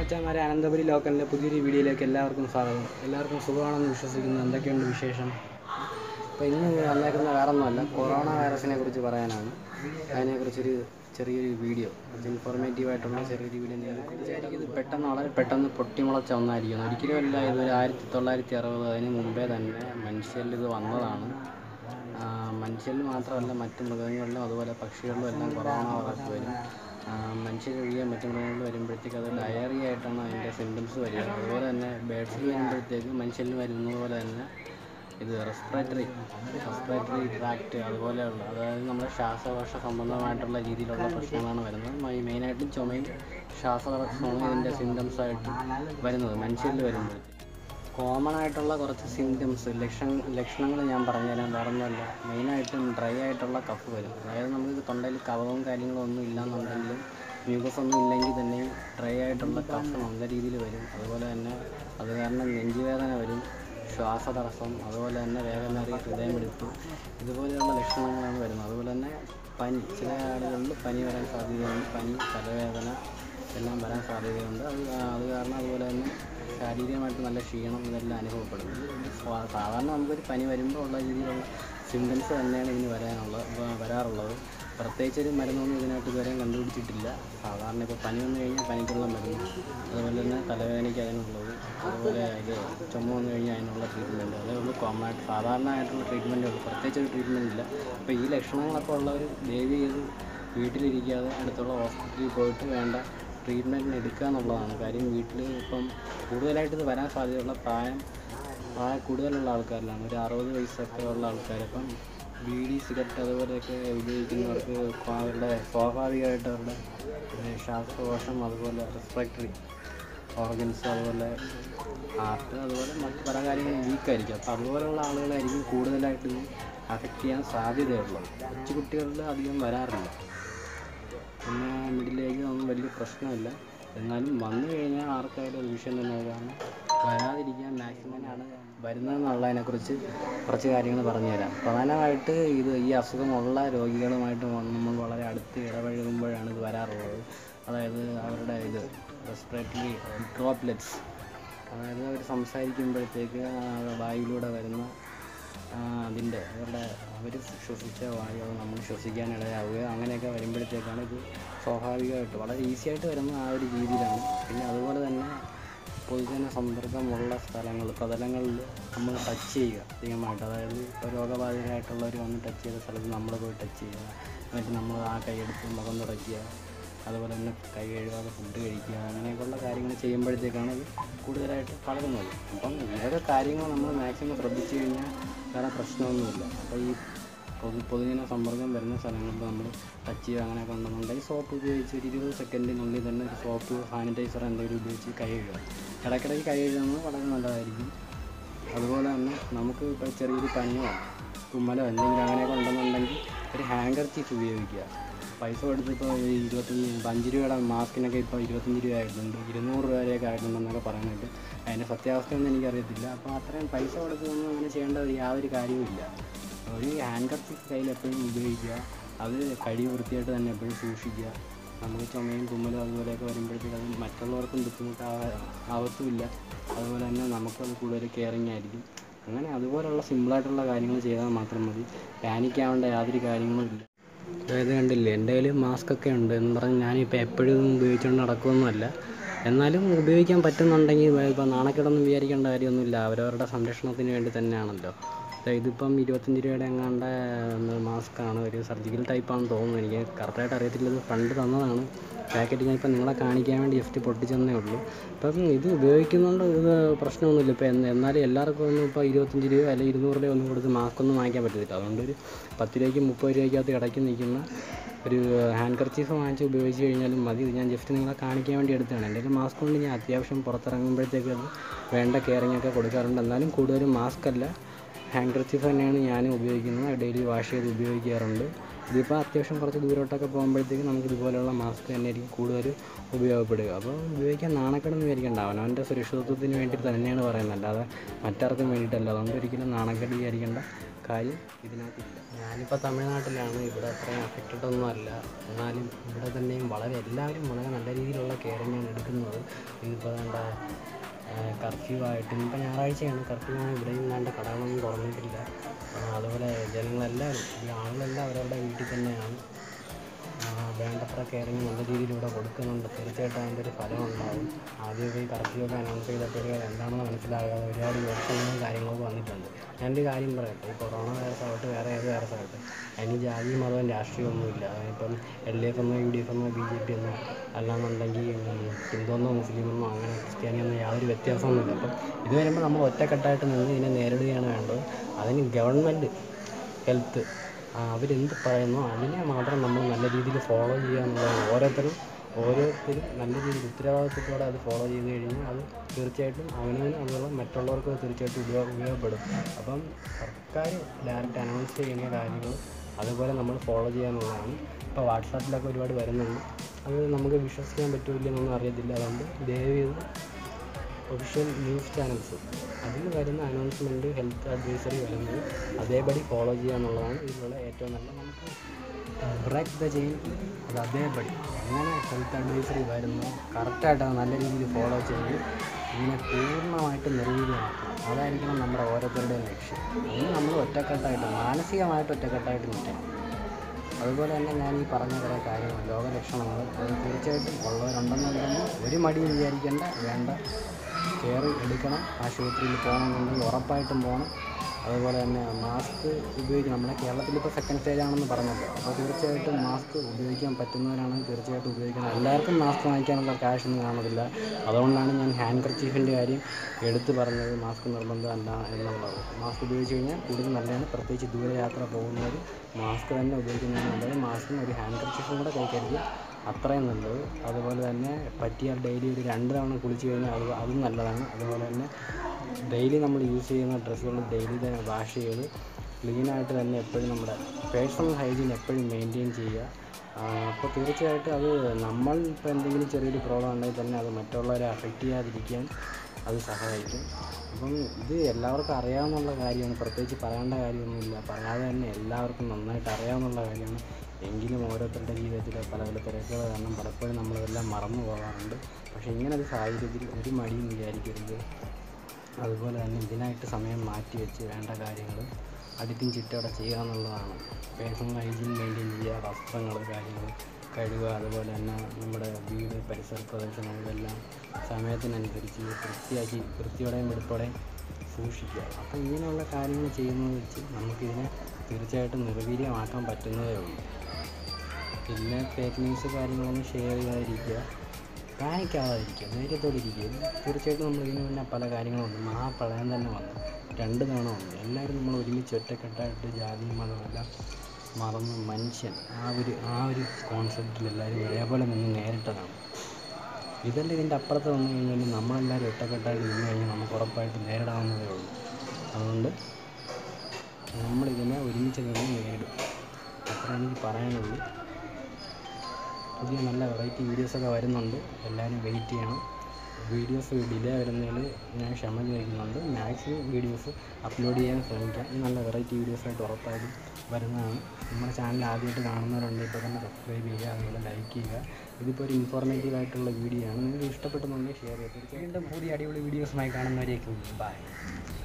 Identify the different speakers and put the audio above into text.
Speaker 1: മച്ചാന്മാരെ അനന്തപുരി ലോക്കലിൻ്റെ പുതിയൊരു വീഡിയോയിലേക്ക് എല്ലാവർക്കും സ്വാഗതം എല്ലാവർക്കും സുഖമാണെന്ന് വിശ്വസിക്കുന്നു എന്തൊക്കെയുണ്ട് വിശേഷം അപ്പോൾ ഇന്ന് വന്നേക്കുന്ന വേറെ ഒന്നുമല്ല കൊറോണ വൈറസിനെ കുറിച്ച് പറയാനാണ് അതിനെക്കുറിച്ചൊരു ചെറിയൊരു വീഡിയോ കുറച്ച് ഇൻഫോർമേറ്റീവ് ആയിട്ടുള്ള ചെറിയൊരു വീഡിയോ ഞാൻ വിചാരിക്കും ഇത് പെട്ടെന്ന് വളരെ പെട്ടെന്ന് പൊട്ടിമുളച്ച ഒന്നായിരിക്കും ഒരിക്കലും അല്ല ഇതൊരു ആയിരത്തി തൊള്ളായിരത്തി അറുപത് അതിന് മുമ്പേ തന്നെ മനുഷ്യരിൽ ഇത് വന്നതാണ് ആ, മനുഷ്യരിൽ മാത്രമല്ല മറ്റ് മൃഗങ്ങളിലും അതുപോലെ പക്ഷികളിലും എല്ലാം കൊറോണ വൈറസ് വരും ആ, മനുഷ്യരൊഴികെ മറ്റ് മൃഗങ്ങളിൽ വരുമ്പോഴത്തേക്ക് അത് ഡയറി ആയിട്ടാണ് അതിൻ്റെ സിംറ്റംസ് വരിക അതുപോലെ തന്നെ ബേഡ്സിൽ വരുമ്പോഴത്തേക്ക് മനുഷ്യരിൽ വരുന്നത് പോലെ തന്നെ ഇത് റെസ്പിറേറ്ററി റെസ്പിറേറ്ററി ട്രാക്റ്റ് അതുപോലെയുള്ള അതായത് നമ്മുടെ ശ്വാസകോശ സംബന്ധമായിട്ടുള്ള രീതിയിലുള്ള പ്രശ്നങ്ങളാണ് വരുന്നത് മൈ- മെയിനായിട്ടും ചുമയും ശ്വാസതടസ്സമാണ് ഇതിൻ്റെ സിംറ്റംസ് ആയിട്ട് വരുന്നത് മനുഷ്യരിൽ വരുമ്പോഴത്തേക്ക് കോമൺ ആയിട്ടുള്ള കുറച്ച് സിംറ്റംസ് ലക്ഷണ ലക്ഷണങ്ങൾ ഞാൻ പറഞ്ഞുതരാം വേറൊന്നുമല്ല മെയിനായിട്ടും ഡ്രൈ ആയിട്ടുള്ള കഫ് വരും അതായത് നമുക്ക് തൊണ്ടയിൽ കഫവും കാര്യങ്ങളും ഒന്നും ഇല്ലാന്നുണ്ടെങ്കിലും മ്യൂക്കസ് ഒന്നും ഇല്ലെങ്കിൽ തന്നെ ഡ്രൈ ആയിട്ടുള്ള കഫ് നല്ല രീതിയിൽ വരും അതുപോലെ തന്നെ അത് കാരണം നെഞ്ചുവേദന വരും ശ്വാസതടസ്സം അതുപോലെ തന്നെ വേഗമേറിയ ഹൃദയമെടുപ്പ് ഇതുപോലെയുള്ള ലക്ഷണങ്ങളാണ് വരുന്നത് അതുപോലെ തന്നെ പനി ചില ആളുകളിൽ പനി വരാൻ സാധ്യതയുണ്ട് പനി തലവേദന എല്ലാം വരാൻ സാധ്യതയുണ്ട് അത് കാ- അത് കാരണം അതുപോലെ തന്നെ ശാരീരികമായിട്ട് നല്ല ക്ഷീണം ഇതെല്ലാം അനുഭവപ്പെടുന്നു സ്വാ- സാധാരണ നമുക്കൊരു പനി വരുമ്പോൾ ഉള്ള രീതിയിലുള്ള സിംറ്റംസ് തന്നെയാണ് ഇതിന് വരാനുള്ളത് വ- വരാറുള്ളത് പ്രത്യേകിച്ച് ഒരു മരുന്നൊന്നും ഇതിനായിട്ട് ഇതുവരെയും കണ്ടുപിടിച്ചിട്ടില്ല സാധാരണ ഇപ്പോൾ പനി വന്നു കഴിഞ്ഞാൽ പനിക്കുള്ള മരുന്ന് അതുപോലെ തന്നെ തലവേദനയ്ക്ക് അതിനുള്ളത് അതുപോലെ ഇത് ചുമ വന്നു കഴിഞ്ഞാൽ അതിനുള്ള ട്രീറ്റ്മെൻറ്റ് അതേ ഉള്ളൂ കോമൺ ആയിട്ട് സാധാരണ ആയിട്ടുള്ള ട്രീറ്റ്മെൻറ്റേ ഉള്ളൂ പ്രത്യേകിച്ച് ഒരു ട്രീറ്റ്മെൻറ്റ് ഇല്ല അപ്പോൾ ഈ ലക്ഷണങ്ങളൊക്കെ ഉള്ളവർ ദയവ് ചെയ്ത് വീട്ടിലിരിക്കാതെ അടുത്തുള്ള ഹോസ്പിറ്റലിൽ പോയിട്ട് വേണ്ട ട്രീറ്റ്മെൻറ്റിന് എടുക്കുക എന്നുള്ളതാണ് കാര്യം വീട്ടിൽ ഇപ്പം കൂടുതലായിട്ട് ഇത് വരാൻ സാധ്യതയുള്ള പ്രായം പ്രായം കൂടുതലുള്ള ആൾക്കാരിലാണ് ഒരു അറുപത് വയസ്സൊക്കെ ഉള്ള ആൾക്കാർ ഇപ്പം ബീഡി സിഗരറ്റ് അതുപോലെയൊക്കെ ഉപയോഗിക്കുന്നവർക്ക് അവരുടെ സ്വാഭാവികമായിട്ട് അവരുടെ ഏഹ്, ശ്വാസകോശം അതുപോലെ റെസ്പിറേറ്ററി ഓർഗൻസ് അതുപോലെ ഹാർട്ട് അതുപോലെ മറ്റ് പല കാര്യങ്ങളും വീക്കായിരിക്കും അപ്പോൾ അതുപോലെയുള്ള ആളുകളായിരിക്കും കൂടുതലായിട്ട് ഇത് അഫക്റ്റ് ചെയ്യാൻ സാധ്യതയുള്ളത് കൊച്ചു കുട്ടികളിൽ അധികം വരാറില്ല പിന്നെ മിഡിലേക്ക് ഒന്നും വലിയ പ്രശ്നമില്ല എന്നാലും വന്നു കഴിഞ്ഞാൽ ആർക്കായാലും ഒരു വിഷയം തന്നെ കാരണം വരാതിരിക്കാൻ മാക്സിമം ആണ് വരുന്നതെന്നുള്ളതിനെക്കുറിച്ച് കുറച്ച് കാര്യങ്ങൾ പറഞ്ഞുതരാം പ്രധാനമായിട്ട് ഇത് ഈ അസുഖമുള്ള രോഗികളുമായിട്ട് നമ്മൾ വളരെ അടുത്ത് ഇടപഴകുമ്പോഴാണ് ഇത് വരാറുള്ളത് അതായത് അവരുടെ ഇത് റെസ്പിറേറ്ററി ഡ്രോപ്ലെറ്റ്സ് അതായത് അവർ സംസാരിക്കുമ്പോഴത്തേക്ക് ആ വായുവിലൂടെ വരുന്ന അതിൻ്റെ അവരുടെ അവർ ശ്വസിച്ച വായു അത് നമ്മൾ ശ്വസിക്കാനിടയാവുക അങ്ങനെയൊക്കെ വരുമ്പോഴത്തേക്കാണ് ഇത് സ്വാഭാവികമായിട്ട് വളരെ ഈസി ആയിട്ട് വരുന്ന ആ ഒരു രീതിയിലാണ് പിന്നെ അതുപോലെ തന്നെ പൊതുജന സമ്പർക്കമുള്ള സ്ഥലങ്ങൾ പ്രതലങ്ങളിൽ നമ്മൾ ടച്ച് ചെയ്യുക അധികമായിട്ട് അതായത് ഇപ്പോൾ രോഗബാധിതരായിട്ടുള്ളവർ വന്ന് ടച്ച് ചെയ്ത സ്ഥലത്ത് നമ്മൾ പോയി ടച്ച് ചെയ്യുക എന്നിട്ട് നമ്മൾ ആ കൈയെടുത്ത് മുഖം തുടയ്ക്കുക അതുപോലെ തന്നെ കൈ കഴുകാതെ ഫുഡ് കഴിക്കുക അങ്ങനെയൊക്കെയുള്ള കാര്യങ്ങൾ ചെയ്യുമ്പോഴത്തേക്കാണ് ഇത് കൂടുതലായിട്ട് പടരുന്നത് അപ്പം ഇതൊക്കെ കാര്യങ്ങൾ നമ്മൾ മാക്സിമം ശ്രദ്ധിച്ചു കഴിഞ്ഞാൽ വേറെ പ്രശ്നമൊന്നുമില്ല അപ്പോൾ ഈ പൊതു പൊതുജന സമ്പർക്കം വരുന്ന സ്ഥലങ്ങളിൽ നമ്മൾ ടച്ച് ചെയ്യുക അങ്ങനെയൊക്കെ ഉണ്ടെന്നുണ്ടെങ്കിൽ സോപ്പ് ഉപയോഗിച്ച് ഒരു ഇരുപത് സെക്കൻഡിനുള്ളിൽ തന്നെ ഒരു സോപ്പ് സാനിറ്റൈസർ എന്തെങ്കിലും ഉപയോഗിച്ച് കൈ കഴുകുക ഇടയ്ക്കിടയ്ക്ക് കൈ കഴുകുന്നത് വളരെ നല്ലതായിരിക്കും അതുപോലെ തന്നെ നമുക്ക് ഇപ്പോൾ ചെറിയൊരു പനിയോ തുമ്മലോ എന്തെങ്കിലും അങ്ങനെയൊക്കെ ഉണ്ടെന്നുണ്ടെങ്കിൽ ഒരു ഹാങ്കർ ചീഫ് ഉപയോഗിക്കുക പൈസ കൊടുത്ത് ഇപ്പോൾ ഈ ഇരുപത്തഞ്ച് ഇപ്പം അഞ്ച് രൂപയുടെ മാസ്കിനൊക്കെ ഇപ്പോൾ ഇരുപത്തഞ്ച് രൂപ ആയിട്ടുണ്ട് ഇരുന്നൂറ് രൂപ വരെയൊക്കെ ആയിട്ടുണ്ടെന്നൊക്കെ പറയുന്നുണ്ട് അതിൻ്റെ സത്യാവസ്ഥയൊന്നും എനിക്കറിയത്തില്ല അപ്പോൾ അത്രയും പൈസ കൊടുത്തൊന്നും അങ്ങനെ ചെയ്യേണ്ട ഒരു യാതൊരു കാര്യവുമില്ല ഒരു ഹാൻഡ് കർച്ചീഫ് കയ്യിൽ എപ്പോഴും ഉപയോഗിക്കുക അത് കഴി വൃത്തിയായിട്ട് തന്നെ എപ്പോഴും സൂക്ഷിക്കുക നമുക്ക് ചുമയും തുമ്മലും അതുപോലെയൊക്കെ വരുമ്പോഴത്തേക്ക് അത് മറ്റുള്ളവർക്കും ബുദ്ധിമുട്ടാവാ ആവത്തുമില്ല അതുപോലെ തന്നെ നമുക്കത് കൂടുതൽ കെയറിങ് ആയിരിക്കും അങ്ങനെ അതുപോലുള്ള സിമ്പിളായിട്ടുള്ള കാര്യങ്ങൾ ചെയ്താൽ മാത്രം മതി പാനിക് ആവേണ്ട യാതൊരു കാര്യങ്ങളും ഇല്ല അതായത് കണ്ടില്ലേ എൻ്റെ കയ്യിൽ മാസ്ക് ഒക്കെ ഉണ്ട് എന്ന് പറഞ്ഞ് ഞാനിപ്പോൾ എപ്പോഴും ഇതൊന്നും ഉപയോഗിച്ചുകൊണ്ട് നടക്കുകയൊന്നുമല്ല എന്നാലും ഉപയോഗിക്കാൻ പറ്റുന്നുണ്ടെങ്കിൽ ഇപ്പോൾ നാണക്കേടൊന്നും വിചാരിക്കേണ്ട കാര്യമൊന്നുമില്ല അവരവരുടെ സംരക്ഷണത്തിന് വേണ്ടി തന്നെയാണല്ലോ ദേ ഇതിപ്പം ഇരുപത്തഞ്ച് രൂപയുടെ എങ്ങാണ്ട മാസ്കാണ് ഒരു സർജിക്കൽ ടൈപ്പാണെന്ന് തോന്നുന്നു എനിക്ക് കറക്റ്റായിട്ട് അറിയത്തില്ല ഇത് ഫണ്ട് തന്നതാണ് പാക്കറ്റ് ഞാൻ ഇപ്പം നിങ്ങളെ കാണിക്കാൻ വേണ്ടി ജസ്റ്റ് പൊട്ടിച്ചെന്നേ ഉള്ളൂ അപ്പം ഇത് ഉപയോഗിക്കുന്നതുകൊണ്ട് ഇത് പ്രശ്നമൊന്നുമില്ല ഇപ്പം എന്ന് എന്നാലും എല്ലാവർക്കും ഒന്നും ഇപ്പോൾ ഇരുപത്തഞ്ച് രൂപ അല്ലെങ്കിൽ ഇരുന്നൂറ് രൂപ ഒന്നും കൊടുത്ത് മാസ്ക് ഒന്നും വാങ്ങിക്കാൻ പറ്റത്തില്ല അതുകൊണ്ട് ഒരു പത്ത് രൂപയ്ക്ക് മുപ്പത് രൂപയ്ക്കകത്ത് ഇടയ്ക്ക് നിൽക്കുന്ന ഒരു ഹാൻഡ് കർച്ചീഫ് വാങ്ങിച്ച് ഉപയോഗിച്ച് കഴിഞ്ഞാലും മതി ഇത് ഞാൻ ജസ്റ്റ് നിങ്ങളെ കാണിക്കാൻ വേണ്ടി എടുത്തതാണ് എൻ്റെ ഒരു മാസ്ക് കൊണ്ട് ഞാൻ അത്യാവശ്യം പുറത്തിറങ്ങുമ്പോഴത്തേക്ക് അത് വേണ്ട കെയറിങ് ഒക്കെ കൊടുക്കാറുണ്ട് എന്നാലും കൂടുതലും മാസ്ക് അല്ല ഹാൻഡ് കർച്ചീഫ് തന്നെയാണ് ഞാനും ഉപയോഗിക്കുന്നത് ഡെയിലി വാഷ് ചെയ്ത് ഉപയോഗിക്കാറുണ്ട് ഇതിപ്പോൾ അത്യാവശ്യം കുറച്ച് ദൂരോട്ടൊക്കെ പോകുമ്പോഴത്തേക്ക് നമുക്ക് ഇതുപോലെയുള്ള മാസ്ക് തന്നെയായിരിക്കും കൂടുതൽ ഉപയോഗപ്പെടുക അപ്പോൾ ഉപയോഗിക്കാൻ നാണക്കേടൊന്നും വിചാരിക്കേണ്ട അവനവൻ്റെ സുരക്ഷിതത്വത്തിന് വേണ്ടി തന്നെയാണ് പറയുന്നത് അല്ലാതെ മറ്റാർക്കും വേണ്ടിയിട്ടല്ല അതുകൊണ്ട് ഒരിക്കലും നാണക്കേട് വിചാരിക്കേണ്ട കാര്യം ഇതിനകത്തില്ല ഞാനിപ്പോൾ തമിഴ്നാട്ടിലാണ് ഇവിടെ അത്രയും അഫക്റ്റഡ് ഒന്നും അല്ല എന്നാലും ഇവിടെ തന്നെയും വളരെ എല്ലാവരും വളരെ നല്ല രീതിയിലുള്ള കെയറിങ്ങാണ് എടുക്കുന്നത് ഇതിപ്പോൾ വേണ്ട കർഫ്യൂ ആയിട്ട് ഇന്നിപ്പോൾ ഞായറാഴ്ചയാണ് കർഫ്യൂ ആണ് ഇവിടെയും വേണ്ട കടകളൊന്നും തുറന്നിട്ടില്ല ആ, അതുപോലെ ജനങ്ങളെല്ലാവരും ഈ ആളുകളെല്ലാം അവരവരുടെ വീട്ടിൽ തന്നെയാണ് ആ, വേണ്ടത്ര കെയറിങ് നല്ല രീതിയിൽ ഇവിടെ കൊടുക്കുന്നുണ്ട് തീർച്ചയായിട്ടും അതിൻ്റെ ഒരു ഫലം ഉണ്ടാവും ആദ്യമൊക്കെ ഈ കറക്റ്റ് ഒക്കെ അനൗൺസ് ചെയ്തപ്പോഴേ എന്താണെന്ന് മനസ്സിലാകാതെ ഒരുപാട് വിമർശനങ്ങളും കാര്യങ്ങളൊക്കെ വന്നിട്ടുണ്ട് ഞാനൊരു കാര്യം പറയട്ടെ ഈ കൊറോണ വൈറസ് ആവട്ടെ വേറെ ഏത് വൈറസ് ആവട്ടെ അതിന് ജാതി മതവും രാഷ്ട്രീയമൊന്നുമില്ല ഇപ്പം എൽ ഡി എഫ് എന്നോ യു ഡി എഫ് എന്നോ ബി ജെ പി എന്നോ അല്ലാന്നുണ്ടെങ്കിൽ ഹിന്ദു എന്നോ മുസ്ലിം എന്നോ അങ്ങനെ ക്രിസ്ത്യാനി എന്നോ യാതൊരു വ്യത്യാസമൊന്നുമില്ല അപ്പം ഇത് വരുമ്പോൾ നമ്മൾ ഒറ്റക്കെട്ടായിട്ട് നിന്ന് ഇതിനെ നേരിടുകയാണ് വേണ്ടത് അതിന് ഗവൺമെൻറ് ഹെൽത്ത് അവരെന്ത് പറയുന്നോ അതിനെ മാത്രം നമ്മൾ നല്ല രീതിയിൽ ഫോളോ ചെയ്യുക എന്നുള്ളതാണ് ഓരോരുത്തരും ഓരോരുത്തരും നല്ല രീതിയിൽ ഉത്തരവാദിത്വത്തോടെ അത് ഫോളോ ചെയ്ത് കഴിഞ്ഞാൽ അത് തീർച്ചയായിട്ടും അവനവനും അതുപോലെ മറ്റുള്ളവർക്കും അത് തീർച്ചയായിട്ടും ഉപയോഗ ഉപയോഗപ്പെടും അപ്പം സർക്കാർ ഡയറക്റ്റ് അനൗൺസ് ചെയ്യുന്ന കാര്യങ്ങൾ അതുപോലെ നമ്മൾ ഫോളോ ചെയ്യുക എന്നുള്ളതാണ് ഇപ്പോൾ വാട്സാപ്പിലൊക്കെ ഒരുപാട് വരുന്നുണ്ട് അത് നമുക്ക് വിശ്വസിക്കാൻ പറ്റുമോ എന്നൊന്നും അറിയത്തില്ല അതുകൊണ്ട് ദയവ് ചെയ്ത് ഒഫീഷ്യൽ ന്യൂസ് ചാനൽസ് അതിൽ വരുന്ന അനൗൺസ്മെൻറ്റ് ഹെൽത്ത് അഡ്വൈസറി വരുന്നത് അതേപടി ഫോളോ ചെയ്യുക എന്നുള്ളതാണ് ഇതിലുള്ള ഏറ്റവും നല്ല നമുക്ക് ബ്രേക്ക് ദ ചെയിൻ അത് അതേപടി എങ്ങനെ ഹെൽത്ത് അഡ്വൈസറി വരുന്നു കറക്റ്റായിട്ട് അത് നല്ല രീതിയിൽ ഫോളോ ചെയ്ത് ഇതിനെ പൂർണ്ണമായിട്ട് നിർവീര്യമാക്കണം അതായിരിക്കണം നമ്മുടെ ഓരോരുത്തരുടെയും ലക്ഷ്യം അതിന് നമ്മൾ ഒറ്റക്കെട്ടായിട്ട് മാനസികമായിട്ട് ഒറ്റക്കെട്ടായിട്ട് നിൽക്കണം അതുപോലെ തന്നെ ഞാൻ ഈ പറഞ്ഞ കുറേ കാര്യങ്ങൾ രോഗലക്ഷണങ്ങൾ അത് തീർച്ചയായിട്ടും ഉള്ളവരുണ്ടെന്നുണ്ടെങ്കിൽ ഒരു മടിയും വിചാരിക്കേണ്ട വേണ്ട കെയർ എടുക്കണം ആശുപത്രിയിൽ പോകണമെന്നുണ്ടെങ്കിൽ ഉറപ്പായിട്ടും പോകണം അതുപോലെ തന്നെ മാസ്ക് ഉപയോഗിക്കണം നമ്മുടെ കേരളത്തിൽ ഇപ്പോൾ സെക്കൻഡ് സ്റ്റേജ് ആണെന്ന് പറഞ്ഞല്ലോ അപ്പോൾ തീർച്ചയായിട്ടും മാസ്ക് ഉപയോഗിക്കാൻ പറ്റുന്നവരാണെങ്കിൽ തീർച്ചയായിട്ടും ഉപയോഗിക്കണം എല്ലാവർക്കും മാസ്ക് വാങ്ങിക്കാനുള്ള ക്യാഷ് ഒന്നും കാണത്തില്ല അതുകൊണ്ടാണ് ഞാൻ ഹാൻഡ് കർച്ചീഫിൻ്റെ കാര്യം എടുത്തു പറഞ്ഞത് മാസ്ക് നിർബന്ധമല്ല എന്നുള്ളത് മാസ്ക് ഉപയോഗിച്ച് കഴിഞ്ഞാൽ കൂടുതൽ നല്ലതാണ് പ്രത്യേകിച്ച് ദൂരയാത്ര പോകുന്നവർ മാസ്ക് തന്നെ ഉപയോഗിക്കുന്നതാണ് നല്ലത് മാസ്കും ഒരു ഹാൻഡ് കർച്ചീഫും കൂടെ കൈ കരുതി അത്രയും നല്ലത് അതുപോലെ തന്നെ പറ്റിയാൽ ഡെയിലി ഒരു രണ്ട് തവണ കുളിച്ച് കഴിഞ്ഞാൽ അത് അതും നല്ലതാണ് അതുപോലെ തന്നെ ഡെയിലി നമ്മൾ യൂസ് ചെയ്യുന്ന ഡ്രസ്സുകൾ ഡെയിലി തന്നെ വാഷ് ചെയ്ത് ക്ലീനായിട്ട് തന്നെ എപ്പോഴും നമ്മുടെ പേഴ്സണൽ ഹൈജീൻ എപ്പോഴും മെയിൻറ്റെയിൻ ചെയ്യുക അപ്പോൾ തീർച്ചയായിട്ടും അത് നമ്മൾ ഇപ്പോൾ എന്തെങ്കിലും ചെറിയൊരു പ്രോബ്ലം ഉണ്ടെങ്കിൽ തന്നെ അത് മറ്റുള്ളവരെ അഫക്റ്റ് ചെയ്യാതിരിക്കാൻ അത് സഹായിക്കും അപ്പം ഇത് എല്ലാവർക്കും അറിയാവുന്ന കാര്യമാണ് പ്രത്യേകിച്ച് പറയേണ്ട കാര്യമൊന്നുമില്ല പറയാതെ തന്നെ എല്ലാവർക്കും നന്നായിട്ട് അറിയാവുന്ന കാര്യമാണ് എങ്കിലും ഓരോരുത്തരുടെ ജീവിതത്തിൽ പല പല തിരക്കുകൾ കാരണം പലപ്പോഴും നമ്മളതെല്ലാം മറന്നു പോകാറുണ്ട് പക്ഷേ ഇങ്ങനെ ഒരു സാഹചര്യത്തിൽ ഒരു മടിയും വിചാരിക്കരുത് അതുപോലെ തന്നെ ഇതിനായിട്ട് സമയം മാറ്റി വെച്ച് വേണ്ട കാര്യങ്ങൾ അടുക്കും ചിട്ടയോടെ ചെയ്യുക എന്നുള്ളതാണ് പേഴ്സണൽ ഹൈജീൻ മെയിൻറ്റെയിൻ ചെയ്യുക വസ്ത്രങ്ങൾ കാര്യങ്ങൾ കഴുകുക അതുപോലെ തന്നെ നമ്മുടെ വീട് പരിസര പ്രദേശങ്ങൾ ഇതെല്ലാം സമയത്തിനനുസരിച്ച് വൃത്തിയാക്കി വൃത്തിയോടെയും വെടുപ്പോടെയും സൂക്ഷിക്കുക അപ്പോൾ ഇങ്ങനെയുള്ള കാര്യങ്ങൾ ചെയ്യുന്നത് വെച്ച് നമുക്കിതിനെ തീർച്ചയായിട്ടും നിർവീര്യമാക്കാൻ പറ്റുന്നതേ ഉള്ളൂ പിന്നെ ഫേക്ക് ന്യൂസ് കാര്യങ്ങളൊന്നും ഷെയർ ചെയ്യാതിരിക്കുക പാനിക്കാവാതിരിക്കുക ധൈര്യത്തോടെ ഇരിക്കുക ഇത് തീർച്ചയായിട്ടും നമ്മൾ ഇതിന് മുന്നേ പല കാര്യങ്ങളുണ്ട് മഹാപ്രളയം തന്നെ വന്നു രണ്ട് തവണ വന്നു എല്ലാവരും നമ്മൾ ഒരുമിച്ച് ഒറ്റക്കെട്ടായിട്ട് ജാതിയും മതമെല്ലാം മറന്ന് മനുഷ്യൻ ആ ഒരു ആ ഒരു കോൺസെപ്റ്റിൽ എല്ലാവരും ഒരേപോലെ നിന്ന് നേരിട്ടതാണ് ഇതല്ല ഇതിൻ്റെ അപ്പുറത്ത് വന്നു കഴിഞ്ഞാൽ നമ്മളെല്ലാവരും ഒറ്റക്കെട്ടായിട്ട് നിന്ന് കഴിഞ്ഞാൽ നമുക്ക് ഉറപ്പായിട്ട് നേരിടാവുന്നതേ ഉള്ളൂ അതുകൊണ്ട് നമ്മളിതിനെ ഒരുമിച്ച് നിന്ന് നേരിടും അത്ര എനിക്ക് പറയാനുള്ളൂ പുതിയ നല്ല വെറൈറ്റി വീഡിയോസൊക്കെ വരുന്നുണ്ട് എല്ലാവരും വെയിറ്റ് ചെയ്യണം വീഡിയോസ് ഡിലേ വരുന്നതിൽ ഞാൻ ക്ഷമ ചോദിക്കുന്നുണ്ട് മാക്സിമം വീഡിയോസ് അപ്ലോഡ് ചെയ്യാൻ ശ്രമിക്കാം ഈ നല്ല വെറൈറ്റി വീഡിയോസായിട്ട് ഉറപ്പായിട്ടും വരുന്നതാണ് നമ്മുടെ ചാനൽ ആദ്യമായിട്ട് കാണുന്നവരുണ്ട് ഇപ്പോൾ തന്നെ സബ്സ്ക്രൈബ് ചെയ്യുക അതുപോലെ ലൈക്ക് ചെയ്യുക ഇതിപ്പോൾ ഒരു ഇൻഫോർമേറ്റീവ് ആയിട്ടുള്ള വീഡിയോ ആണ് നിങ്ങൾക്ക് ഇഷ്ടപ്പെട്ടെന്നുണ്ടെങ്കിൽ ഷെയർ ചെയ്യുക തീർച്ചയായിട്ടും പുതിയ അടിപൊളി വീഡിയോസുമായി കാണുന്നവരേക്കും ബൈ